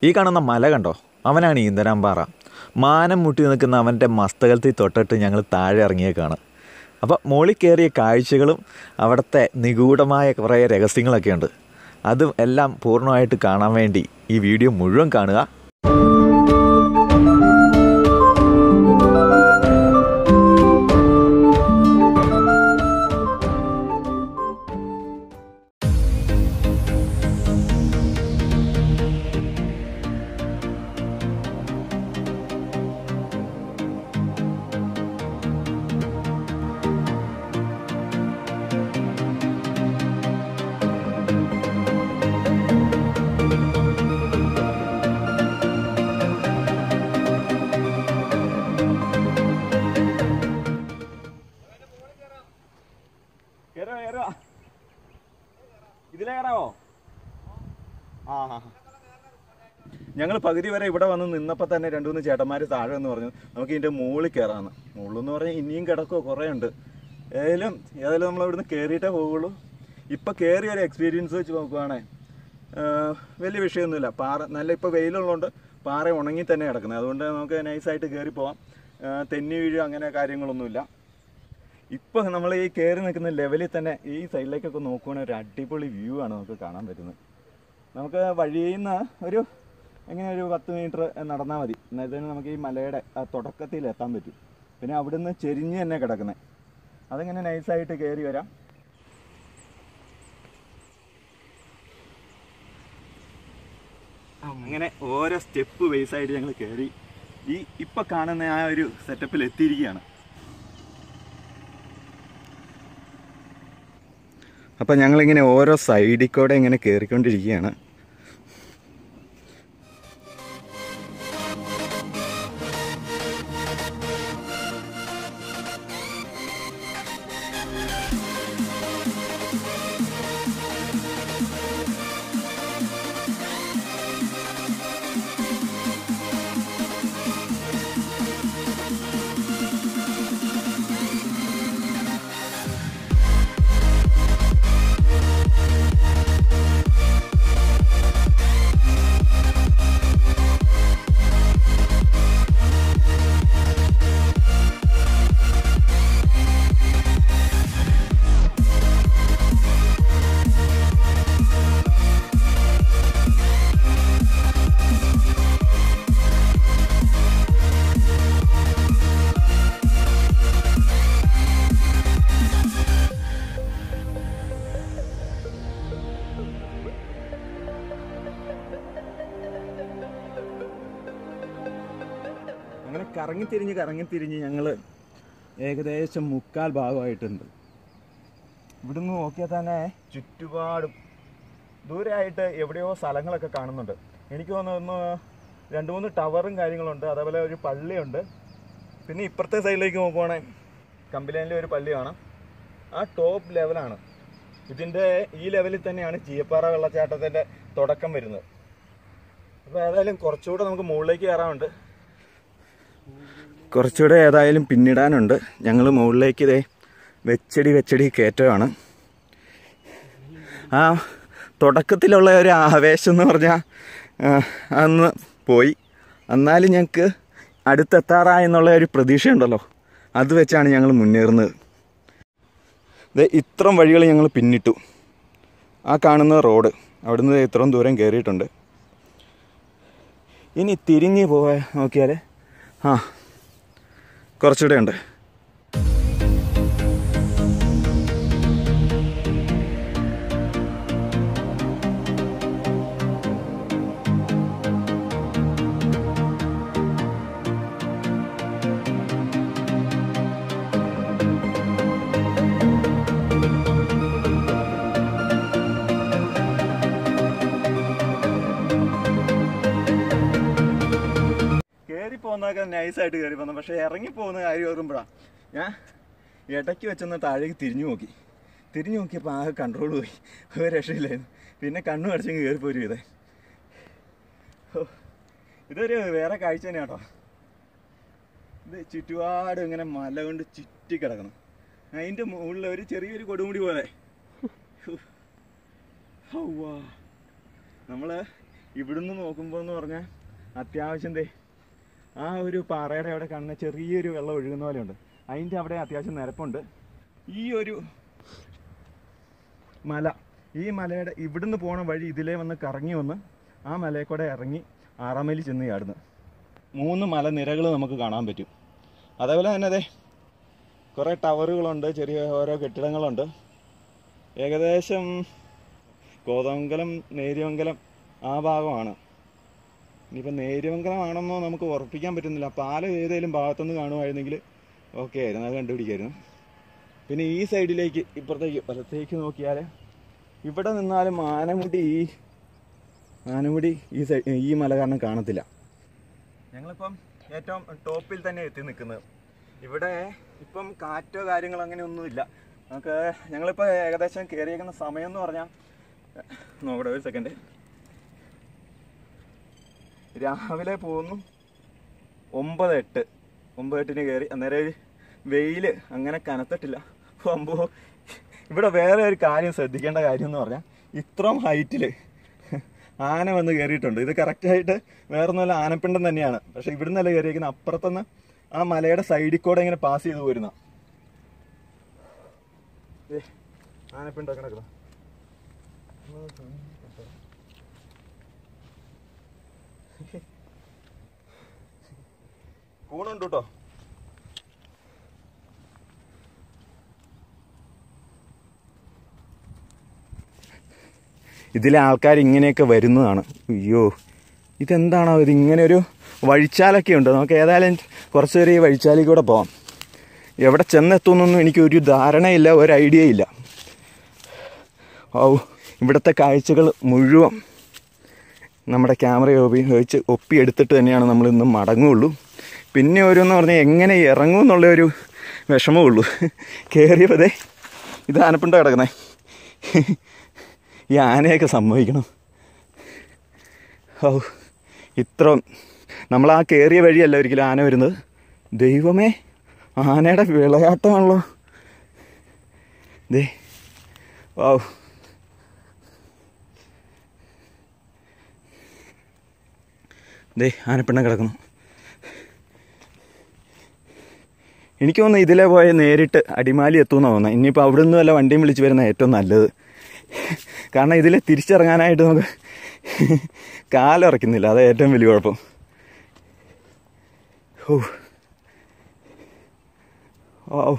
ഈ കാണുന്ന മല കണ്ടോ അവനാണ് ഈന്തരാമ്പാറ മാനം മുട്ടി നിൽക്കുന്ന അവൻ്റെ മസ്തകത്തിൽ തൊട്ടിട്ട് ഞങ്ങൾ താഴെ ഇറങ്ങിയേക്കാണ് അപ്പോൾ മുകളിൽ കയറിയ കാഴ്ചകളും അവിടുത്തെ നിഗൂഢമായ കുറേ രഹസ്യങ്ങളൊക്കെ ഉണ്ട് അതും എല്ലാം പൂർണ്ണമായിട്ട് കാണാൻ വേണ്ടി ഈ വീഡിയോ മുഴുവൻ കാണുക ഇതിലേ കയറാവോ ആ ആ ഞങ്ങൾ പകുതി വരെ ഇവിടെ വന്ന് നിന്നപ്പോൾ തന്നെ രണ്ടു മൂന്ന് ചേട്ടന്മാർ താഴെ എന്ന് പറഞ്ഞു നമുക്ക് ഇതിൻ്റെ മുകളിൽ കയറാമെന്ന് മുകളിലെന്ന് പറഞ്ഞാൽ ഇനിയും കിടക്കോ കുറേ ഉണ്ട് ഏതായാലും ഏതായാലും നമ്മൾ ഇവിടുന്ന് കയറിയിട്ടേ പോവുള്ളൂ ഇപ്പം കയറിയ ഒരു എക്സ്പീരിയൻസ് വെച്ച് നോക്കുവാണേ വലിയ വിഷയമൊന്നുമില്ല പാറ നല്ല ഇപ്പോൾ വെയിലുള്ളതുകൊണ്ട് പാറ ഉണങ്ങി തന്നെ കിടക്കുന്നത് അതുകൊണ്ട് നമുക്ക് നൈസായിട്ട് കയറി പോവാം ആ, തെന്നി വീഴുക അങ്ങനെ കാര്യങ്ങളൊന്നുമില്ല ഇപ്പം നമ്മൾ ഈ കയറി നിൽക്കുന്ന ലെവലിൽ തന്നെ ഈ സൈഡിലേക്കൊക്കെ നോക്കുവാണെങ്കിൽ ഒരു അടിപൊളി വ്യൂ ആണ് നമുക്ക് കാണാൻ പറ്റുന്നത് നമുക്ക് വഴിയിൽ നിന്ന് ഒരു എങ്ങനെ ഒരു പത്ത് മീറ്റർ നടന്നാൽ മതി എന്നതിന് നമുക്ക് ഈ മലയുടെ ആ തുടക്കത്തിൽ എത്താൻ പറ്റും പിന്നെ അവിടുന്ന് ചെരിഞ്ഞ് തന്നെ കിടക്കുന്നത് അതങ്ങനെ നൈസായിട്ട് കയറി വരാം അങ്ങനെ ഓരോ സ്റ്റെപ്പ് ബേസ് ആയിട്ട് ഞങ്ങൾ കയറി ഈ ഇപ്പം കാണുന്ന ആ ഒരു സെറ്റപ്പിൽ എത്തിയിരിക്കുകയാണ് അപ്പം ഞങ്ങളിങ്ങനെ ഓരോ സൈഡിൽ കൂടെ ഇങ്ങനെ കയറിക്കൊണ്ടിരിക്കുകയാണ് അങ്ങനെ കറങ്ങിത്തിരിഞ്ഞ് കറങ്ങിത്തിരിഞ്ഞ് ഞങ്ങൾ ഏകദേശം മുക്കാൽ ഭാഗമായിട്ടുണ്ട് ഇവിടുന്ന് നോക്കിയാൽ തന്നെ ചുറ്റുപാടും ദൂരെയായിട്ട് എവിടെയോ സ്ഥലങ്ങളൊക്കെ കാണുന്നുണ്ട് എനിക്ക് തോന്നുന്നു രണ്ട് മൂന്ന് ടവറും കാര്യങ്ങളുണ്ട് അതേപോലെ ഒരു പള്ളിയുണ്ട് പിന്നെ ഇപ്പുറത്തെ സൈഡിലേക്ക് നോക്കുവാണെങ്കിൽ കമ്പിലേനിലെ ഒരു പള്ളി കാണാം ആ ടോപ്പ് ലെവലാണ് ഇതിൻ്റെ ഈ ലെവലിൽ തന്നെയാണ് ചീയപ്പാറ വെള്ളച്ചാട്ടത്തിൻ്റെ തുടക്കം വരുന്നത് അപ്പോൾ ഏതായാലും കുറച്ചുകൂടെ നമുക്ക് മുകളിലേക്ക് കയറാനുണ്ട് കുറച്ചുകൂടെ ഏതായാലും പിന്നിടാനുണ്ട് ഞങ്ങൾ മുകളിലേക്ക് ഇതേ വെച്ചടി വെച്ചടി കയറ്റമാണ് ആ തുടക്കത്തിലുള്ള ഒരു ആവേശം എന്ന് പറഞ്ഞാൽ അന്ന് പോയി എന്നാലും ഞങ്ങൾക്ക് അടുത്തെത്താറായെന്നുള്ള ഒരു പ്രതീക്ഷയുണ്ടല്ലോ അത് വെച്ചാണ് ഞങ്ങൾ മുന്നേറുന്നത് ദേ ഇത്രയും വഴികൾ ഞങ്ങൾ പിന്നിട്ടു ആ കാണുന്ന റോഡ് അവിടുന്ന് ദേ ഇത്രയും ദൂരം കയറിയിട്ടുണ്ട് ഇനി തിരിഞ്ഞ് പോവാ നോക്കിയാൽ ആ കുറച്ചുകൂടെ ഉണ്ട് കയറി പോകുന്നതൊക്കെ നൈസായിട്ട് കയറി പോകുന്നു പക്ഷേ ഇറങ്ങി പോകുന്ന കാര്യം ഓർക്കുമ്പോഴാണ് ഞാൻ ഇടയ്ക്ക് വെച്ചൊന്ന് താഴേക്ക് തിരിഞ്ഞു നോക്കി തിരിഞ്ഞു നോക്കിയപ്പോൾ ആകെ കൺട്രോൾ പോയി ഒരു രക്ഷയില്ലായിരുന്നു പിന്നെ കണ്ണു അടച്ചങ്ങ് കയറി പോരും ഇതേ ഓ, ഇതൊരു വേറെ കാഴ്ച തന്നെ കേട്ടോ ഇത് ചുറ്റുപാട് ഇങ്ങനെ മല കൊണ്ട് ചുറ്റി കിടക്കണം അതിൻ്റെ മുകളിൽ ഒരു ചെറിയൊരു കൊടുമുടി പോലെ ഹൗവാ നമ്മൾ ഇവിടുന്ന് നോക്കുമ്പോൾ എന്ന് പറഞ്ഞാൽ അത്യാവശ്യം ദേ ആ ഒരു പാറയുടെ അവിടെ കാണുന്ന ചെറിയൊരു വെള്ളം ഒഴുകുന്ന പോലെയുണ്ട് അതിൻ്റെ അവിടെ അത്യാവശ്യം നിരപ്പുണ്ട് ഈ ഒരു മല ഈ മലയുടെ ഇവിടുന്ന് പോണ വഴി ഇതിലേ വന്ന് കറങ്ങി വന്ന് ആ മലയിൽ കൂടെ ഇറങ്ങി ആറാമേലി ചെന്ന് ചാടുന്നു മൂന്ന് മലനിരകൾ നമുക്ക് കാണാൻ പറ്റും അതേപോലെ തന്നെ അതെ കുറേ ടവറുകളുണ്ട് ചെറിയ ഓരോ കെട്ടിടങ്ങളുണ്ട് ഏകദേശം കോതമംഗലം നേര്യമംഗലം ആ ഭാഗമാണ് ഇനിയിപ്പോൾ നേര്യമംഗലം ആണെന്നോ നമുക്ക് ഉറപ്പിക്കാൻ പറ്റുന്നില്ല പാലം ഏതെങ്കിലും ഭാഗത്തുനിന്ന് കാണുമായിരുന്നെങ്കിൽ ഓക്കെ ആയിരുന്നു അത് കണ്ടുപിടിക്കായിരുന്നു പിന്നെ ഈ സൈഡിലേക്ക് ഇപ്പുറത്തേക്ക് വലത്തേക്ക് നോക്കിയാൽ ഇവിടെ നിന്നാലും ആനമുടി ഈ ആനമുടി ഈ സൈഡ് ഈ മല കാരണം കാണത്തില്ല ഞങ്ങളിപ്പം ഏറ്റവും ടോപ്പിൽ തന്നെ എത്തി നിൽക്കുന്നത് ഇവിടെ ഇപ്പം കാറ്റോ കാര്യങ്ങളോ അങ്ങനെ ഒന്നുമില്ല നമുക്ക് ഞങ്ങളിപ്പോൾ ഏകദേശം കയറിയേക്കുന്ന സമയം എന്ന് പറഞ്ഞാൽ നോക്കട്ടെ ഒരു സെക്കൻഡ് രാവിലെ പോകുന്നു ഒമ്പത് എട്ട് ഒമ്പത് എട്ടിന് കയറി അന്നേരം വെയിൽ അങ്ങനെ കനത്തിട്ടില്ല അമ്പോ ഇവിടെ വേറെ ഒരു കാര്യം ശ്രദ്ധിക്കേണ്ട കാര്യം എന്ന് പറഞ്ഞാൽ ഇത്രയും ഹൈറ്റിൽ ആന വന്ന് കയറിയിട്ടുണ്ട് ഇത് കറക്റ്റായിട്ട് വേറെ ഒന്നുമല്ല ആനപ്പിണ്ടം തന്നെയാണ് പക്ഷെ ഇവിടുന്നല്ല കയറിയിരിക്കുന്ന അപ്പുറത്തുനിന്ന് ആ മലയുടെ സൈഡിൽ കൂടെ ഇങ്ങനെ പാസ് ചെയ്ത് പോരുന്ന ആനപ്പിണ്ടം കിടക്കണം കൂണുണ്ട് കേട്ടോ ഇതിലെ ആൾക്കാർ ഇങ്ങനെയൊക്കെ വരുന്നതാണ് അയ്യോ ഇതെന്താണോ ഇത് ഇങ്ങനെ ഒരു വഴിച്ചാലൊക്കെ ഉണ്ട് നമുക്ക് ഏതായാലും കുറച്ച് പേര് ഈ വഴിച്ചാലിൽ കൂടെ പോവാം എവിടെ ചെന്നെത്തുന്നൊന്നും എനിക്ക് ഒരു ധാരണയില്ല ഒരു ഐഡിയ ഇല്ല ഓ ഇവിടുത്തെ കാഴ്ചകൾ മുഴുവൻ നമ്മുടെ ക്യാമറ ഉപയോഗിച്ച് ഒപ്പിയെടുത്തിട്ട് തന്നെയാണ് നമ്മൾ ഇന്ന് മടങ്ങുള്ളൂ പിന്നെ ഓരോന്ന് പറഞ്ഞാൽ എങ്ങനെ ഇറങ്ങും എന്നുള്ള ഒരു വിഷമമുള്ളൂ കയറിയപ്പതേ ഇത് ആനപ്പിണ്ട കിടക്കുന്നേ ഈ ആനയൊക്കെ സംഭവിക്കണം ഓ ഇത്ര നമ്മൾ ആ കയറിയ വഴിയല്ല ഒരിക്കലും ആന വരുന്നത് ദൈവമേ ആനയുടെ വിളയാട്ടമാണല്ലോ ദേ ഓ ദേ ആനപ്പിണ്ണം കിടക്കുന്നു എനിക്ക് തോന്നുന്നു ഇതിലെ പോയ നേരിട്ട് അടിമാലി എത്തുമെന്ന് തോന്നുന്നത് ഇനിയിപ്പോൾ അവിടെ നിന്ന് വല്ല വണ്ടിയും വിളിച്ച് വരുന്ന ഏറ്റവും നല്ലത് കാരണം ഇതിൽ തിരിച്ചിറങ്ങാനായിട്ട് നമുക്ക് കാലിറക്കുന്നില്ല അതാണ് ഏറ്റവും വലിയ കുഴപ്പം ഓ ഓ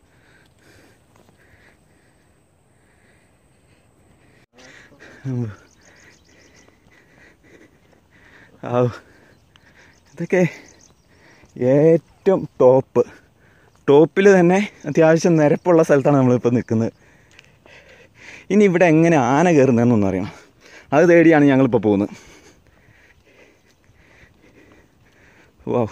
ആ ഇതൊക്കെ ഏറ്റവും ടോപ്പ് ടോപ്പിൽ തന്നെ അത്യാവശ്യം നിരപ്പുള്ള സ്ഥലത്താണ് നമ്മളിപ്പോൾ നിൽക്കുന്നത് ഇനി ഇവിടെ എങ്ങനെ ആന കയറുന്നതെന്നൊന്നും അറിയണം അത് തേടിയാണ് ഞങ്ങളിപ്പോൾ പോകുന്നത് വാ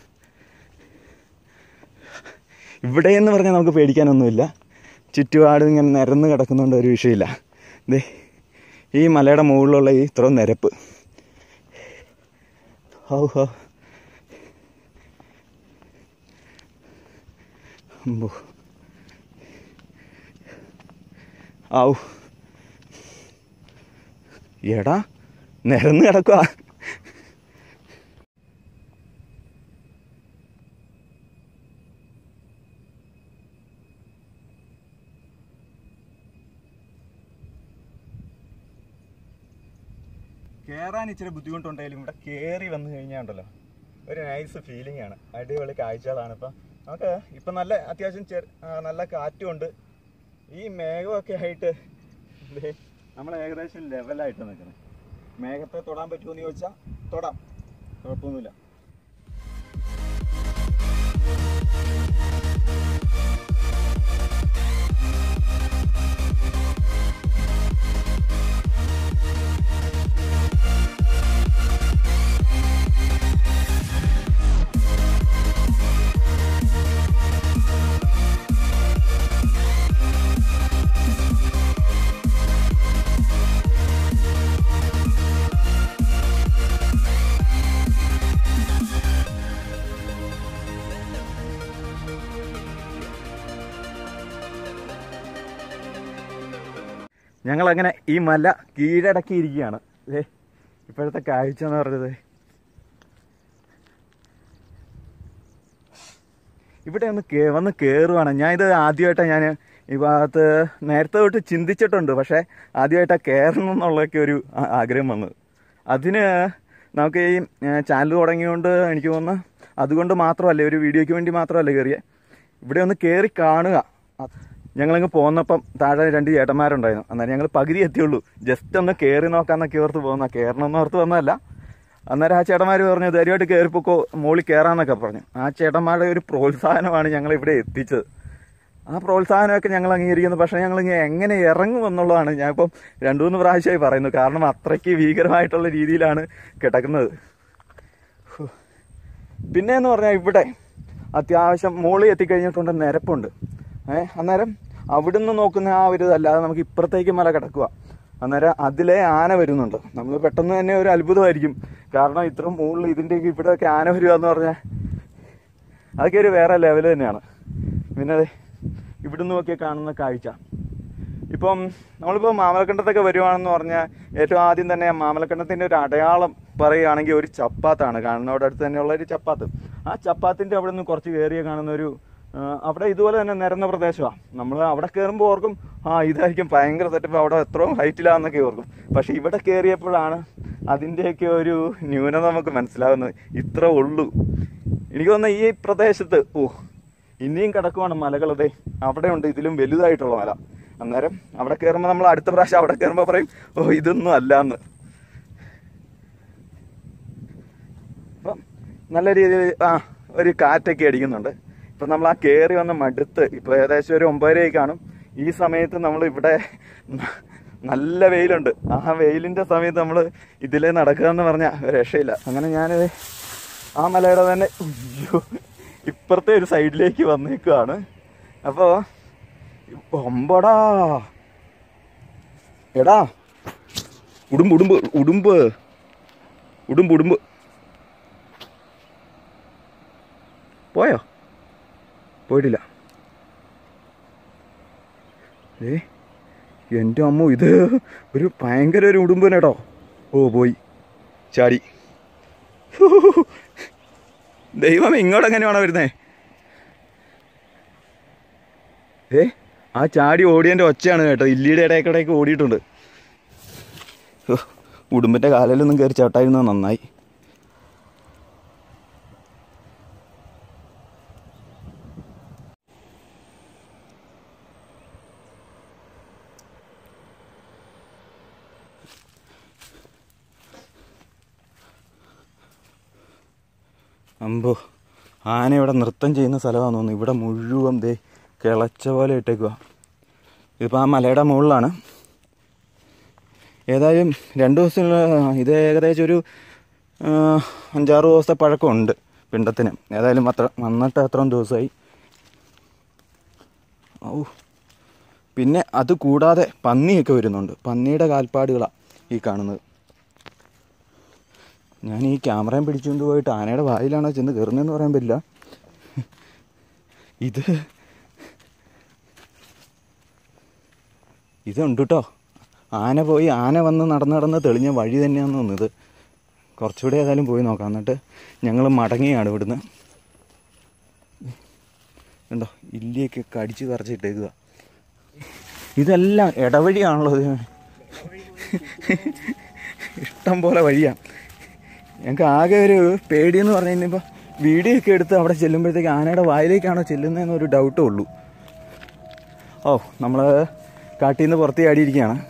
ഇവിടെ എന്ന് പറഞ്ഞാൽ നമുക്ക് പേടിക്കാനൊന്നുമില്ല ചുറ്റുപാടും ഇങ്ങനെ നിരന്ന് കിടക്കുന്നതുകൊണ്ട് ഒരു വിഷയമില്ല ദേ ഈ മലയുടെ മുകളിലുള്ള ഈ ഇത്രയും നിരപ്പ് ഹൗ ഹോ അമ്പോ ഔ എടാ നിരന്ന് കിടക്കുക കയറാൻ ഇച്ചിരി ബുദ്ധിമുട്ടുണ്ടെങ്കിലും ഇവിടെ കയറി വന്നു കഴിഞ്ഞാൽ ഉണ്ടല്ലോ ഒരു നൈസ് ഫീലിംഗ് ആണ് അടിപൊളി കാഴ്ചകളാണ് ഇപ്പം നമുക്ക് ഇപ്പം നല്ല അത്യാവശ്യം ചെറു ആ, നല്ല കാറ്റുമുണ്ട് ഈ മേഘമൊക്കെ ആയിട്ട് ദേ നമ്മൾ ഏകദേശം ലെവലായിട്ട് നിൽക്കുന്നത് മേഘത്തെ തൊടാൻ പറ്റുമോ എന്ന് ചോദിച്ചാൽ തൊടാം കുഴപ്പമൊന്നുമില്ല ഞങ്ങളങ്ങനെ ഈ മല കീഴടക്കിയിരിക്കുകയാണ് ദേ ഇപ്പോഴത്തെ കാഴ്ച എന്ന് പറഞ്ഞത് ഇവിടെ ഒന്ന് കേ വന്ന് കയറുവാണ് ഞാൻ ഇത് ആദ്യമായിട്ടാണ് ഞാൻ ഈ ഭാഗത്ത് നേരത്തെ തൊട്ട് ചിന്തിച്ചിട്ടുണ്ട് പക്ഷേ ആദ്യമായിട്ടാണ് കയറണം എന്നുള്ളതൊക്കെ ഒരു ആ- ആഗ്രഹം വന്നത് അതിന് നമുക്ക് ഈ ചാനൽ തുടങ്ങിയതുകൊണ്ട് എനിക്ക് തോന്നുന്നു അതുകൊണ്ട് മാത്രമല്ല ഒരു വീഡിയോയ്ക്ക് വേണ്ടി മാത്രമല്ല കയറിയത് ഇവിടെ ഒന്ന് കയറി കാണുക ഞങ്ങളങ്ങ് പോന്നപ്പം താഴെ രണ്ട് ചേട്ടന്മാരുണ്ടായിരുന്നു അന്നേരം ഞങ്ങൾ പകുതി എത്തിയുള്ളൂ ജസ്റ്റ് ഒന്ന് കയറി നോക്കാന്നൊക്കെ ഓർത്ത് പോകുന്ന കയറണം എന്ന് ഓർത്ത് വന്നതല്ല അന്നേരം ആ ചേട്ടന്മാർ പറഞ്ഞു ധൈര്യമായിട്ട് കയറിപ്പോക്കോ മോളിൽ കയറാന്നൊക്കെ പറഞ്ഞു ആ ചേട്ടന്മാരുടെ ഒരു പ്രോത്സാഹനമാണ് ഞങ്ങൾ ഇവിടെ എത്തിച്ചത് ആ പ്രോത്സാഹനമൊക്കെ ഞങ്ങൾ അംഗീകരിക്കുന്നു പക്ഷേ ഞങ്ങൾ ഇങ്ങനെ എങ്ങനെ ഇറങ്ങും എന്നുള്ളതാണ് ഞാൻ ഇപ്പം രണ്ടു മൂന്ന് പ്രാവശ്യമായി പറയുന്നു കാരണം അത്രയ്ക്ക് ഭീകരമായിട്ടുള്ള രീതിയിലാണ് കിടക്കുന്നത് ഹോ. പിന്നെ എന്ന് പറഞ്ഞാൽ ഇവിടെ അത്യാവശ്യം മുകളിൽ എത്തിക്കഴിഞ്ഞിട്ടുണ്ട് നിരപ്പുണ്ട് ഏഹ് അന്നേരം അവിടുന്ന് നോക്കുന്ന ആ ഒരു ഇതല്ലാതെ നമുക്ക് ഇപ്പുറത്തേക്ക് മല കിടക്കുക അന്നേരം അതിലെ ആന വരുന്നുണ്ട് നമ്മൾ പെട്ടെന്ന് തന്നെ ഒരു അത്ഭുതമായിരിക്കും കാരണം ഇത്ര മുകളിൽ ഇതിൻ്റെയൊക്കെ ഇവിടെയൊക്കെ ആന വരിക എന്ന് പറഞ്ഞാൽ അതൊക്കെ ഒരു വേറെ ലെവൽ തന്നെയാണ് പിന്നെ അതെ ഇവിടുന്ന് നോക്കിയ കാണുന്ന കാഴ്ച ഇപ്പം നമ്മളിപ്പോൾ മാമലക്കണ്ടത്തൊക്കെ വരുവാണെന്ന് പറഞ്ഞാൽ ഏറ്റവും ആദ്യം തന്നെ മാമലക്കണ്ടത്തിൻ്റെ ഒരു അടയാളം പറയുകയാണെങ്കിൽ ഒരു ചപ്പാത്താണ് കാണുന്നവിടെ അടുത്ത് തന്നെയുള്ള ഒരു ചപ്പാത്ത് ആ ചപ്പാത്തിൻ്റെ അവിടെ നിന്ന് കുറച്ച് കയറിയ കാണുന്ന ഒരു ആ, അവിടെ ഇതുപോലെ തന്നെ നിരന്ന പ്രദേശമാണ് നമ്മൾ അവിടെ കയറുമ്പോൾ ഓർക്കും ആ ഇതായിരിക്കും ഭയങ്കര സെറ്റപ്പ് അവിടെ എത്രയും ഹൈറ്റിലാന്നൊക്കെ ഓർക്കും പക്ഷെ ഇവിടെ കയറിയപ്പോഴാണ് അതിൻ്റെയൊക്കെ ഒരു ന്യൂനത നമുക്ക് മനസ്സിലാകുന്നത് ഇത്ര ഉള്ളൂ എനിക്ക് തോന്നുന്നു ഈ പ്രദേശത്ത് ഓ ഇനിയും കിടക്കുവാണ് മലകളതെ അവിടെ ഉണ്ട് ഇതിലും വലുതായിട്ടുള്ള മല അന്നേരം അവിടെ കയറുമ്പോൾ നമ്മൾ അടുത്ത പ്രാവശ്യം അവിടെ കയറുമ്പോൾ പറയും ഓ ഇതൊന്നും അല്ല എന്ന് അപ്പം നല്ല രീതിയിൽ ആ ഒരു കാറ്റൊക്കെ അടിക്കുന്നുണ്ട് ഇപ്പം നമ്മൾ ആ കയറി വന്ന മടുത്ത് ഇപ്പോൾ ഏകദേശം ഒരു ഒമ്പതരയായി കാണും ഈ സമയത്ത് നമ്മൾ ഇവിടെ ന- നല്ല വെയിലുണ്ട് ആ വെയിലിൻ്റെ സമയത്ത് നമ്മൾ ഇതിലേ നടക്കുക എന്ന് പറഞ്ഞാൽ രക്ഷയില്ല അങ്ങനെ ഞാനിത് ആ മലയുടെ തന്നെ ഉയ്യോ, ഇപ്പുറത്തെ ഒരു സൈഡിലേക്ക് വന്നേക്കുവാണ് അപ്പോൾ ഒമ്പടാ എടാ ഉടുമ്പ് ഉടുമ്പ് ഉടുമ്പ് ഉടുമ്പ് ഉടുമ്പ് പോയോ പോയിട്ടില്ല ഏ എൻ്റെ അമ്മ ഇത് ഒരു ഭയങ്കര ഒരു ഉടുമ്പൻ കേട്ടോ ഓ പോയി ചാടി ദൈവം ഇങ്ങോട്ട് എങ്ങനെയാണോ വരുന്നേ ഏ ആ ചാടി ഓടിയൻ്റെ ഒച്ചയാണ് കേട്ടോ ഇല്ലിയുടെ ഇടയ്ക്കിടയ്ക്ക് ഓടിയിട്ടുണ്ട് ഹോ, ഉടുമ്പിൻ്റെ കാലിലൊന്നും കയറി ചാട്ടായിരുന്നത് നന്നായി അമ്പോ ആന ഇവിടെ നൃത്തം ചെയ്യുന്ന സ്ഥലമാണെന്ന് തോന്നുന്നു ഇവിടെ മുഴുവൻ ദേ കിളച്ച പോലെ ഇട്ടേക്കുക ഇതിപ്പോൾ ആ മലയുടെ മുകളിലാണ് ഏതായാലും രണ്ട് ദിവസത്തിനുള്ള ഇത് ഏകദേശം ഒരു ആ, അഞ്ചാറ് ദിവസത്തെ പഴക്കമുണ്ട് പിണ്ടത്തിന് ഏതായാലും അത്ര വന്നിട്ട് അത്രയും ദിവസമായി ഔ പിന്നെ അത് കൂടാതെ പന്നിയൊക്കെ വരുന്നുണ്ട് പന്നിയുടെ കാൽപ്പാടുകളാണ് ഈ കാണുന്നത് ഞാൻ ഈ ക്യാമറയും പിടിച്ചുകൊണ്ട് പോയിട്ട് ആനയുടെ വായിലാണോ ചെന്ന് കയറുന്നതെന്ന് പറയാൻ പറ്റില്ല ഇത് ഇതുണ്ട് കേട്ടോ ആന പോയി ആന വന്ന് നടന്ന് നടന്ന് തെളിഞ്ഞ വഴി തന്നെയാണെന്ന് തോന്നുന്നത് കുറച്ചുകൂടെ ഏതായാലും പോയി നോക്കാം എന്നിട്ട് ഞങ്ങൾ മടങ്ങിയാണ് ഇവിടുന്ന് ഉണ്ടോ ഇല്ലിയൊക്കെ കടിച്ച് പറിച്ചിട്ടേക്കുക ഇതെല്ലാം ഇടവഴിയാണല്ലോ ഇത് ഇഷ്ടം പോലെ വഴിയാണ് ഞങ്ങൾക്ക് ആകെ ഒരു പേടിയെന്ന് പറഞ്ഞു കഴിഞ്ഞപ്പോൾ വീഡിയോ ഒക്കെ എടുത്ത് അവിടെ ചെല്ലുമ്പോഴത്തേക്ക് ആനയുടെ വായിലേക്കാണോ ചെല്ലുന്നതെന്ന് ഒരു ഡൗട്ടേ ഉള്ളൂ ഓ നമ്മൾ കാട്ടിൽ നിന്ന് പുറത്ത് ചാടിയിരിക്കുകയാണ്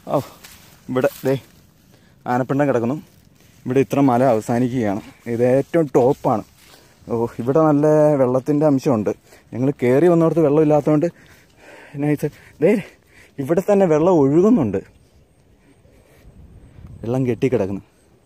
ഓ ഇവിടെ ദേ ആനപ്പിണ്ടം കിടക്കുന്നു ഇവിടെ ഇത്ര മല അവസാനിക്കുകയാണ് ഇത് ഏറ്റവും ടോപ്പാണ് ഓ ഇവിടെ നല്ല വെള്ളത്തിൻ്റെ അംശമുണ്ട് ഞങ്ങൾ കയറി വന്നിടത്ത് വെള്ളമില്ലാത്തതുകൊണ്ട് നൈസ് ദേ ഇവിടെ തന്നെ വെള്ളം ഒഴുകുന്നുണ്ട് വെള്ളം കെട്ടിക്കിടക്കുന്നു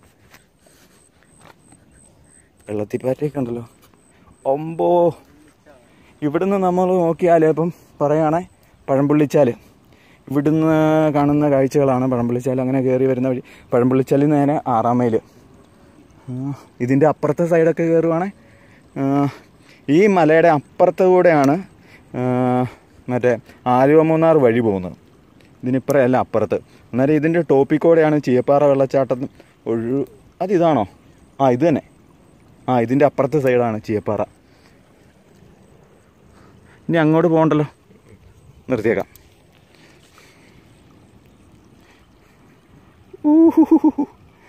വെള്ളത്തിപ്പാറ്റയൊക്കെ ഉണ്ടല്ലോ ഒമ്പോ ഇവിടുന്ന് നമ്മൾ നോക്കിയാൽ ഇപ്പം പറയുകയാണെ പഴംപുള്ളിച്ചാൽ ഇവിടുന്ന് കാണുന്ന കാഴ്ചകളാണ് പഴംപുള്ളിച്ചാൽ അങ്ങനെ കയറി വരുന്ന വഴി പഴംപുള്ളിച്ചാലിൽ നിന്ന് നേരെ ആറാം മൈൽ ഇതിൻ്റെ അപ്പുറത്തെ സൈഡൊക്കെ കയറുവാണെ ഈ മലയുടെ അപ്പുറത്തെ കൂടെയാണ് ആ, മറ്റേ ആലുവ മൂന്നാർ വഴി പോകുന്നത് ഇതിനിപ്പുറമല്ല അപ്പുറത്ത് അന്നേരം ഇതിൻ്റെ ടോപ്പിൽ കൂടെയാണ് ചീയപ്പാറ വെള്ളച്ചാട്ടം ഒഴു അതിതാണോ ആ ഇത് തന്നെ ആ ഇതിൻ്റെ അപ്പുറത്തെ സൈഡാണ് ചീയപ്പാറ ഇനി അങ്ങോട്ട് പോകണ്ടല്ലോ നിർത്തിയേക്കാം ഊഹുഹുഹു.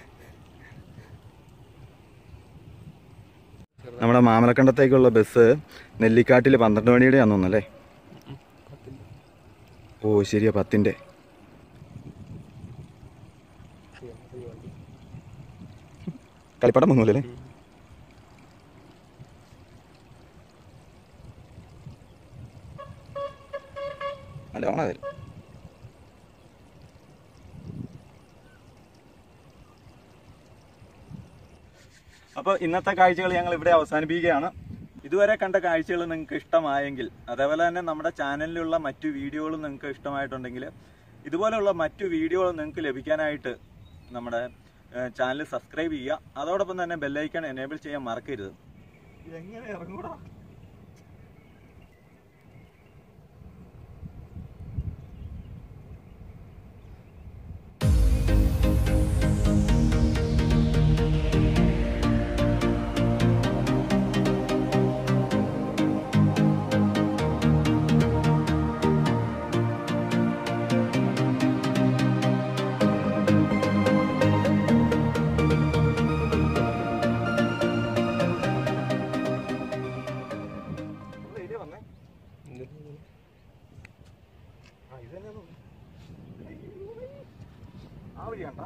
നമ്മുടെ മാമലക്കണ്ടത്തേക്കുള്ള ബസ് നെല്ലിക്കാട്ടിൽ പന്ത്രണ്ട് മണിയുടെ ആണെന്ന് തോന്നുന്നല്ലേ ഓ ശരിയാ പത്തിൻ്റെ കളിപ്പാട്ടം വന്നൂല്ലേ അല്ല ഓണതിൽ അപ്പോൾ ഇന്നത്തെ കാഴ്ചകൾ ഞങ്ങൾ ഇവിടെ അവസാനിപ്പിക്കുകയാണ് ഇതുവരെ കണ്ട കാഴ്ചകൾ നിങ്ങൾക്ക് ഇഷ്ടമായെങ്കിൽ അതേപോലെ തന്നെ നമ്മുടെ ചാനലിലുള്ള മറ്റു വീഡിയോകളും നിങ്ങൾക്ക് ഇഷ്ടമായിട്ടുണ്ടെങ്കിൽ ഇതുപോലെയുള്ള മറ്റു വീഡിയോകൾ നിങ്ങൾക്ക് ലഭിക്കാനായിട്ട് നമ്മുടെ ചാനൽ സബ്സ്ക്രൈബ് ചെയ്യുക അതോടൊപ്പം തന്നെ ബെല്ലൈക്കൺ എനേബിൾ ചെയ്യാൻ മറക്കരുത് എങ്ങനെ ഇറങ്ങൂടാ ഇതിലേ വന്നേ ആ ഇത് തന്നെ ആ വഴി കണ്ട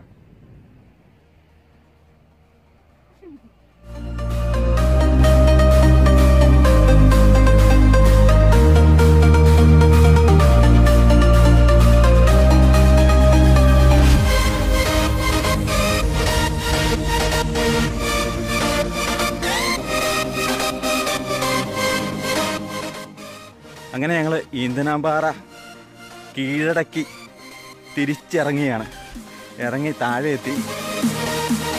അങ്ങനെ ഞങ്ങൾ ഈന്തനാമ്പാറ കീഴടക്കി തിരിച്ചിറങ്ങിയാണ് ഇറങ്ങി താഴെ എത്തി